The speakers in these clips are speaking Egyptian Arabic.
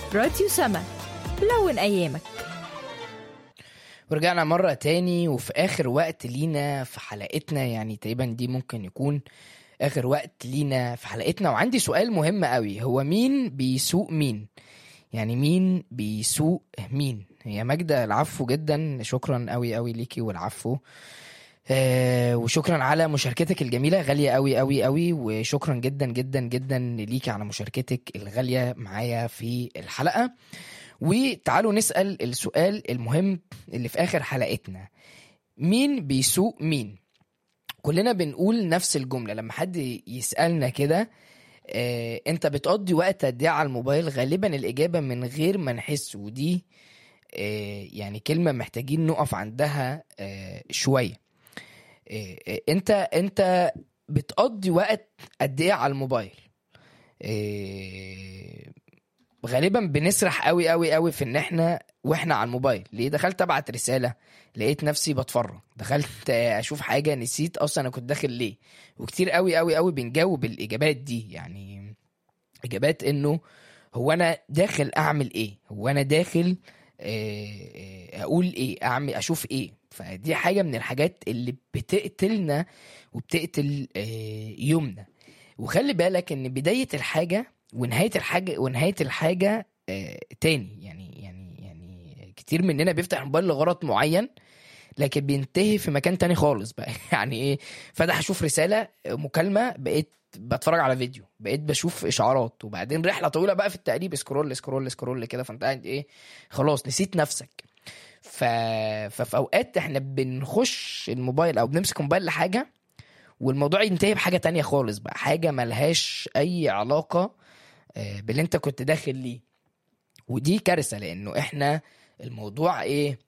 راديو سما لون أيامك ورجعنا مرة تاني وفي آخر وقت لينا في حلقتنا يعني تقريبا دي ممكن يكون آخر وقت لينا في حلقتنا وعندي سؤال مهم قوي هو مين بيسوق مين يعني مين بيسوق مين هي ماجدة العفو جدا شكرا قوي قوي ليكي والعفو آه وشكرا على مشاركتك الجميلة غالية قوي قوي قوي وشكرا جدا جدا جدا ليكي على مشاركتك الغالية معايا في الحلقة وتعالوا نسأل السؤال المهم اللي في آخر حلقتنا مين بيسوق مين كلنا بنقول نفس الجملة لما حد يسألنا كده آه، انت بتقضي وقت قد ايه على الموبايل غالبا الإجابة من غير ما نحس ودي آه، يعني كلمة محتاجين نقف عندها آه، شوية آه، آه، انت انت بتقضي وقت قد ايه على الموبايل آه، غالبا بنسرح قوي قوي قوي في ان احنا واحنا على الموبايل ليه دخلت ابعت رساله لقيت نفسي بتفرج دخلت اشوف حاجه نسيت اصلا انا كنت داخل ليه وكتير قوي قوي قوي بنجاوب الاجابات دي يعني اجابات انه هو انا داخل اعمل ايه هو انا داخل آه، آه، اقول ايه اعمل اشوف ايه فدي حاجه من الحاجات اللي بتقتلنا وبتقتل آه، يومنا وخلي بالك ان بدايه الحاجه ونهايه الحاجه ونهايه الحاجه آه، تاني يعني يعني يعني كتير مننا بيفتح الموبايل لغرض معين لكن بينتهي في مكان تاني خالص بقى يعني ايه فتح اشوف رساله مكالمه بقيت بتفرج على فيديو بقيت بشوف اشعارات وبعدين رحله طويله بقى في التقليب سكرول سكرول سكرول كده فانت قاعد ايه خلاص نسيت نفسك ف... ففي اوقات احنا بنخش الموبايل او بنمسك الموبايل لحاجه والموضوع ينتهي بحاجه تانية خالص بقى حاجه ملهاش اي علاقه آه، باللي انت كنت داخل ليه ودي كارثه لانه احنا الموضوع ايه,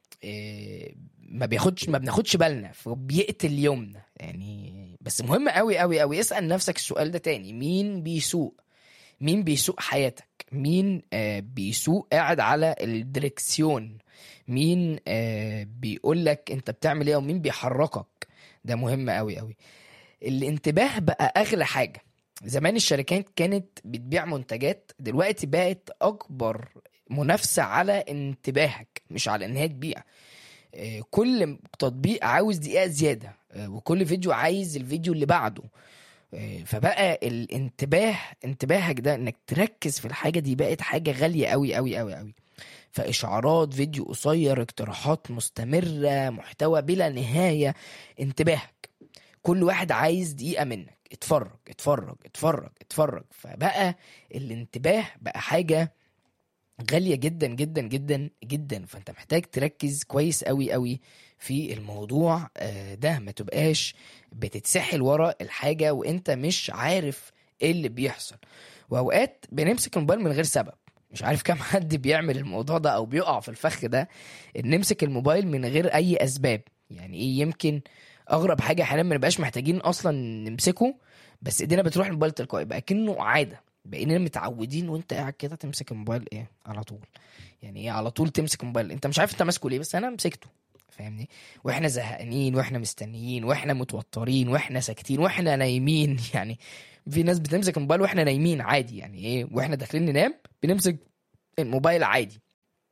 إيه ما بياخدش ما بناخدش بالنا فبيقتل يومنا يعني بس مهم قوي قوي قوي اسال نفسك السؤال ده تاني مين بيسوق مين بيسوق حياتك مين آه بيسوق قاعد على الدركسيون مين آه بيقول لك انت بتعمل ايه ومين بيحركك ده مهم قوي قوي الانتباه بقى اغلى حاجه زمان الشركات كانت بتبيع منتجات دلوقتي بقت اكبر منافسه على انتباهك مش على ان هي تبيع آه، كل تطبيق عاوز دقيقه زياده آه، وكل فيديو عايز الفيديو اللي بعده آه، فبقى الانتباه انتباهك ده انك تركز في الحاجه دي بقت حاجه غاليه قوي قوي قوي قوي فاشعارات فيديو قصير اقتراحات مستمره محتوى بلا نهايه انتباهك كل واحد عايز دقيقه منك اتفرج اتفرج اتفرج اتفرج فبقى الانتباه بقى حاجه غاليه جدا جدا جدا جدا فانت محتاج تركز كويس قوي قوي في الموضوع آه، ده ما تبقاش بتتسحل ورا الحاجه وانت مش عارف ايه اللي بيحصل واوقات بنمسك الموبايل من غير سبب مش عارف كم حد بيعمل الموضوع ده او بيقع في الفخ ده ان نمسك الموبايل من غير اي اسباب يعني ايه يمكن اغرب حاجه احيانا ما نبقاش محتاجين اصلا نمسكه بس ايدينا بتروح الموبايل تلقائي بقى كأنه عاده بقينا متعودين وانت قاعد كده تمسك الموبايل ايه على طول يعني ايه على طول تمسك الموبايل انت مش عارف انت ماسكه ليه بس انا مسكته فاهمني واحنا زهقانين واحنا مستنيين واحنا متوترين واحنا ساكتين واحنا نايمين يعني في ناس بتمسك الموبايل واحنا نايمين عادي يعني ايه واحنا داخلين ننام بنمسك الموبايل عادي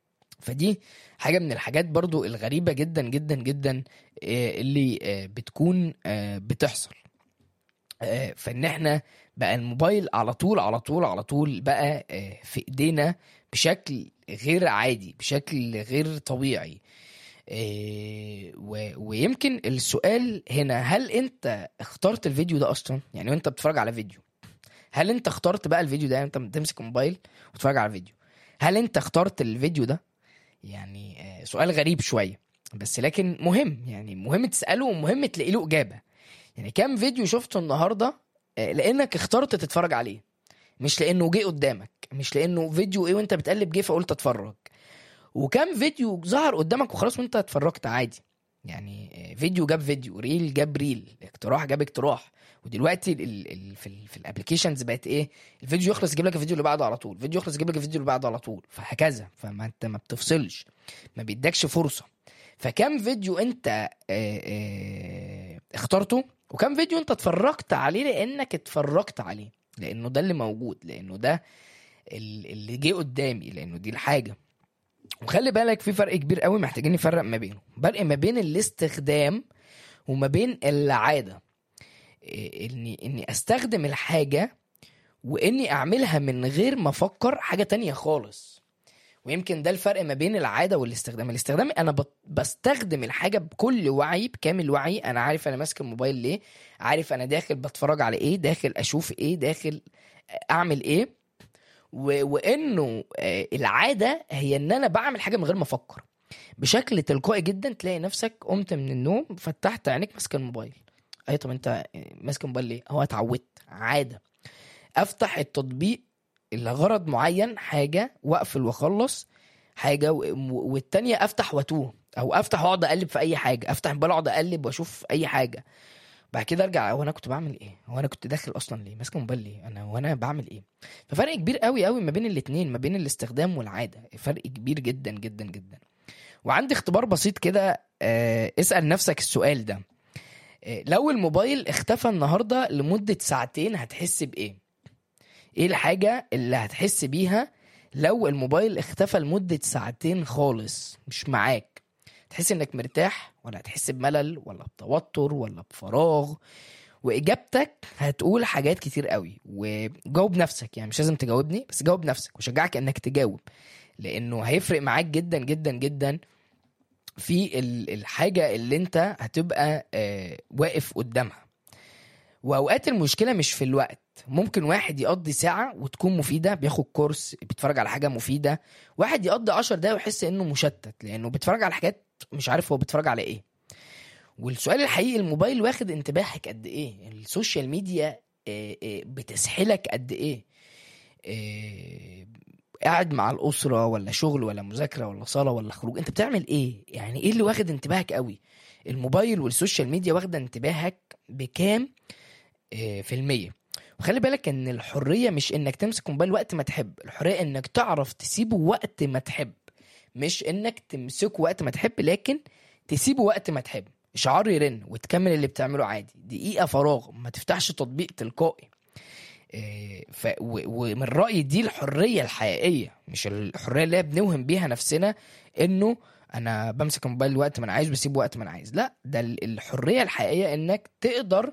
فدي حاجة من الحاجات برضو الغريبة جدا جدا جدا آه، اللي آه، بتكون آه، بتحصل آه، فان احنا بقى الموبايل على طول على طول على طول بقى آه، في ايدينا بشكل غير عادي بشكل غير طبيعي آه، و- ويمكن السؤال هنا هل انت اخترت الفيديو ده اصلا يعني وانت بتتفرج على فيديو هل انت اخترت بقى الفيديو ده انت بتمسك موبايل وتتفرج على فيديو هل انت اخترت الفيديو ده يعني آه، سؤال غريب شويه بس لكن مهم يعني مهم تساله ومهم تلاقي له اجابه يعني كام فيديو شفته النهارده آه، لانك اخترت تتفرج عليه مش لانه جه قدامك مش لانه فيديو ايه وانت بتقلب جه فقلت اتفرج وكام فيديو ظهر قدامك وخلاص وانت اتفرجت عادي يعني آه، فيديو جاب فيديو ريل جاب ريل اقتراح جاب اقتراح ودلوقتي ال ال ال في ال في الابلكيشنز بقت ايه الفيديو يخلص يجيب لك الفيديو اللي بعده على طول الفيديو يخلص يجيب لك الفيديو اللي بعده على طول فهكذا فما انت ما بتفصلش ما بيدكش فرصه فكم فيديو انت آه، آه، اخترته وكم فيديو انت اتفرجت عليه لانك اتفرجت عليه لانه ده اللي موجود لانه ده ال- اللي جه قدامي لانه دي الحاجه وخلي بالك في فرق كبير قوي محتاجين نفرق ما بينه فرق ما بين الاستخدام وما بين العاده إيه، اني اني استخدم الحاجه واني اعملها من غير ما افكر حاجه تانية خالص ويمكن ده الفرق ما بين العاده والاستخدام الاستخدام انا بت- بستخدم الحاجه بكل وعي بكامل وعي انا عارف انا ماسك الموبايل ليه عارف انا داخل بتفرج على ايه داخل اشوف ايه داخل اعمل ايه و... وانه آه، العاده هي ان انا بعمل حاجه من غير ما افكر بشكل تلقائي جدا تلاقي نفسك قمت من النوم فتحت عينيك ماسك الموبايل اي طب انت ماسك الموبايل ليه هو اتعودت عاده افتح التطبيق لغرض معين حاجه واقفل واخلص حاجه و... و- والتانيه افتح واتوه او افتح واقعد اقلب في اي حاجه افتح الموبايل اقعد اقلب واشوف اي حاجه بعد كده ارجع هو انا كنت بعمل ايه هو انا كنت داخل اصلا ليه ماسك الموبايل ليه انا وانا بعمل ايه ففرق كبير قوي قوي ما بين الاتنين ما بين الاستخدام والعاده فرق كبير جدا جدا جدا وعندي اختبار بسيط كده آه، اسال نفسك السؤال ده آه، لو الموبايل اختفى النهارده لمده ساعتين هتحس بايه ايه الحاجه اللي هتحس بيها لو الموبايل اختفى لمده ساعتين خالص مش معاك تحس انك مرتاح ولا هتحس بملل ولا بتوتر ولا بفراغ واجابتك هتقول حاجات كتير قوي وجاوب نفسك يعني مش لازم تجاوبني بس جاوب نفسك وشجعك انك تجاوب لانه هيفرق معاك جدا جدا جدا في ال- الحاجه اللي انت هتبقى آه، واقف قدامها واوقات المشكله مش في الوقت ممكن واحد يقضي ساعه وتكون مفيده بياخد كورس بيتفرج على حاجه مفيده واحد يقضي عشر دقايق ويحس انه مشتت لانه بيتفرج على حاجات مش عارف هو بيتفرج على ايه والسؤال الحقيقي الموبايل واخد انتباهك قد ايه السوشيال ميديا آه، آه، بتسحلك قد ايه آه، قاعد مع الاسره ولا شغل ولا مذاكره ولا صلاه ولا خروج انت بتعمل ايه يعني ايه اللي واخد انتباهك قوي الموبايل والسوشيال ميديا واخده انتباهك بكام آه، في المية وخلي بالك ان الحرية مش انك تمسك موبايل وقت ما تحب الحرية انك تعرف تسيبه وقت ما تحب مش انك تمسكه وقت ما تحب لكن تسيبه وقت ما تحب اشعار يرن وتكمل اللي بتعمله عادي دقيقة فراغ ما تفتحش تطبيق تلقائي إيه، ف و- ومن رأيي دي الحرية الحقيقية مش الحرية اللي هي بنوهم بيها نفسنا انه انا بمسك الموبايل وقت ما انا عايز بسيبه وقت ما انا عايز لا ده ال- الحرية الحقيقية انك تقدر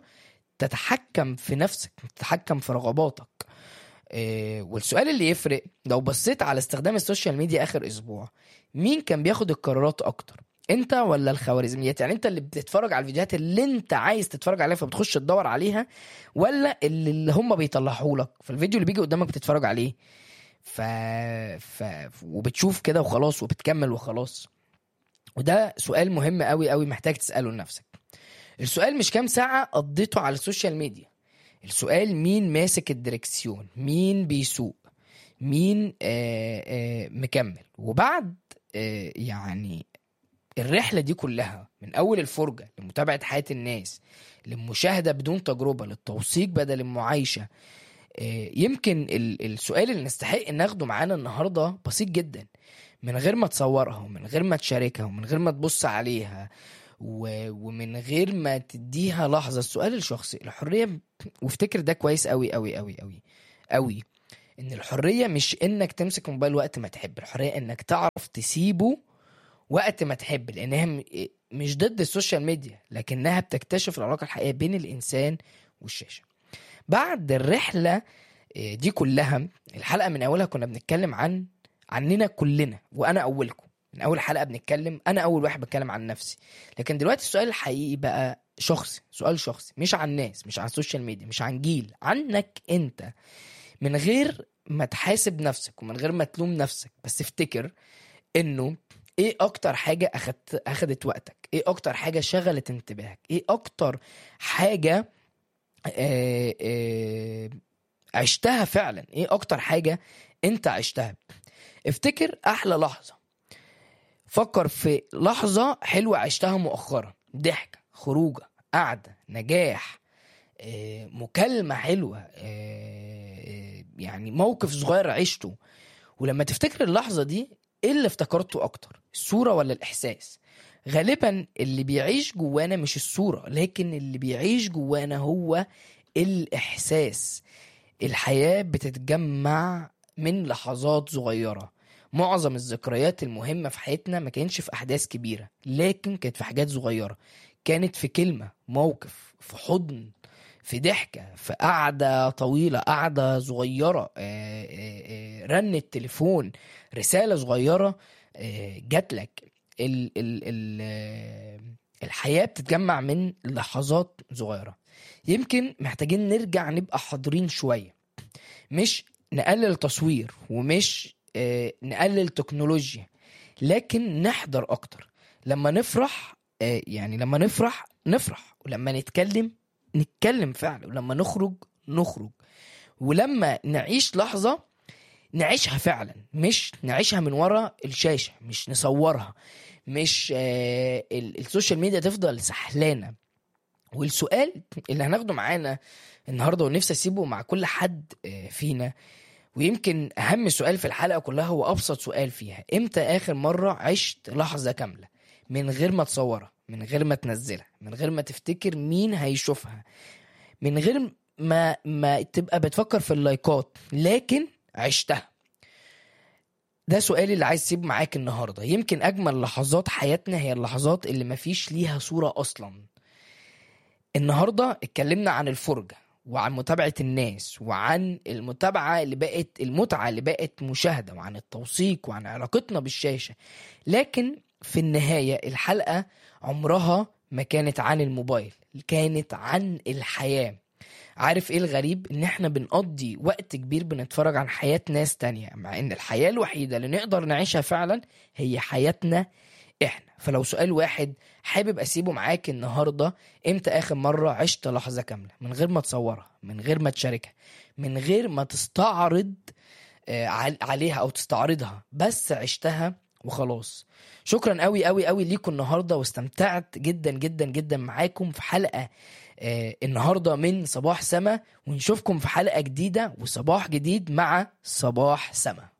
تتحكم في نفسك تتحكم في رغباتك إيه، والسؤال اللي يفرق لو بصيت على استخدام السوشيال ميديا اخر اسبوع مين كان بياخد القرارات اكتر انت ولا الخوارزميات يعني انت اللي بتتفرج على الفيديوهات اللي انت عايز تتفرج عليها فبتخش تدور عليها ولا اللي اللي هم بيطلعوا لك فالفيديو اللي بيجي قدامك بتتفرج عليه ف... ف... وبتشوف كده وخلاص وبتكمل وخلاص وده سؤال مهم قوي قوي محتاج تسأله لنفسك السؤال مش كام ساعة قضيته على السوشيال ميديا السؤال مين ماسك الدركسيون مين بيسوق مين آه آه مكمل وبعد آه يعني الرحلة دي كلها من أول الفرجة لمتابعة حياة الناس للمشاهدة بدون تجربة للتوثيق بدل المعايشة آه، يمكن ال- السؤال اللي نستحق ناخده معانا النهاردة بسيط جدا من غير ما تصورها ومن غير ما تشاركها ومن غير ما تبص عليها و- ومن غير ما تديها لحظة السؤال الشخصي الحرية وافتكر ده كويس قوي قوي قوي قوي قوي ان الحرية مش انك تمسك موبايل وقت ما تحب الحرية انك تعرف تسيبه وقت ما تحب لانها م- مش ضد السوشيال ميديا لكنها بتكتشف العلاقة الحقيقية بين الانسان والشاشة بعد الرحلة آه، دي كلها الحلقة من اولها كنا بنتكلم عن عننا كلنا وانا اولكم من اول حلقة بنتكلم انا اول واحد بتكلم عن نفسي لكن دلوقتي السؤال الحقيقي بقى شخصي سؤال شخصي مش عن ناس مش عن السوشيال ميديا مش عن جيل عنك انت من غير ما تحاسب نفسك ومن غير ما تلوم نفسك بس افتكر انه ايه اكتر حاجة اخدت اخدت وقتك ايه اكتر حاجة شغلت انتباهك ايه اكتر حاجة آه آه عشتها فعلا ايه اكتر حاجة انت عشتها افتكر احلى لحظة فكر في لحظة حلوة عشتها مؤخرا ضحكة خروجة قعدة نجاح آه، مكالمة حلوة آه، يعني موقف صغير عشته ولما تفتكر اللحظة دي ايه اللي افتكرته اكتر الصورة ولا الاحساس غالبا اللي بيعيش جوانا مش الصورة لكن اللي بيعيش جوانا هو الاحساس الحياة بتتجمع من لحظات صغيرة معظم الذكريات المهمة في حياتنا ما كانتش في أحداث كبيرة لكن كانت في حاجات صغيرة كانت في كلمة موقف في حضن في ضحكة في قعدة طويلة قعدة صغيرة آه، آه، آه، رنة تليفون رسالة صغيرة آه، جاتلك ال ال ال آه، الحياة بتتجمع من لحظات صغيرة يمكن محتاجين نرجع نبقى حاضرين شوية مش نقلل تصوير ومش آه، نقلل تكنولوجيا لكن نحضر اكتر لما نفرح آه، يعني لما نفرح نفرح ولما نتكلم نتكلم فعلا ولما نخرج نخرج ولما نعيش لحظة نعيشها فعلا مش نعيشها من ورا الشاشة مش نصورها مش آه، ال- السوشيال ميديا تفضل سحلانة والسؤال اللي هناخده معانا النهارده ونفسي اسيبه مع كل حد آه، فينا ويمكن اهم سؤال في الحلقه كلها هو ابسط سؤال فيها امتى اخر مره عشت لحظه كامله من غير ما تصورها من غير ما تنزلها من غير ما تفتكر مين هيشوفها من غير ما ما تبقى بتفكر في اللايكات لكن عشتها ده سؤالي اللي عايز اسيبه معاك النهارده يمكن اجمل لحظات حياتنا هي اللحظات اللي مفيش ليها صوره اصلا النهارده اتكلمنا عن الفرجه وعن متابعه الناس وعن المتابعه اللي بقت المتعه اللي بقت مشاهده وعن التوثيق وعن علاقتنا بالشاشه لكن في النهايه الحلقه عمرها ما كانت عن الموبايل كانت عن الحياه عارف ايه الغريب ان احنا بنقضي وقت كبير بنتفرج عن حياة ناس تانية مع ان الحياة الوحيدة اللي نقدر نعيشها فعلا هي حياتنا احنا فلو سؤال واحد حابب اسيبه معاك النهاردة امتى اخر مرة عشت لحظة كاملة من غير ما تصورها من غير ما تشاركها من غير ما تستعرض آه، عل- عليها او تستعرضها بس عشتها وخلاص شكرا قوي قوي قوي ليكم النهارده واستمتعت جدا جدا جدا معاكم في حلقه آه، النهارده من صباح سما ونشوفكم في حلقه جديده وصباح جديد مع صباح سما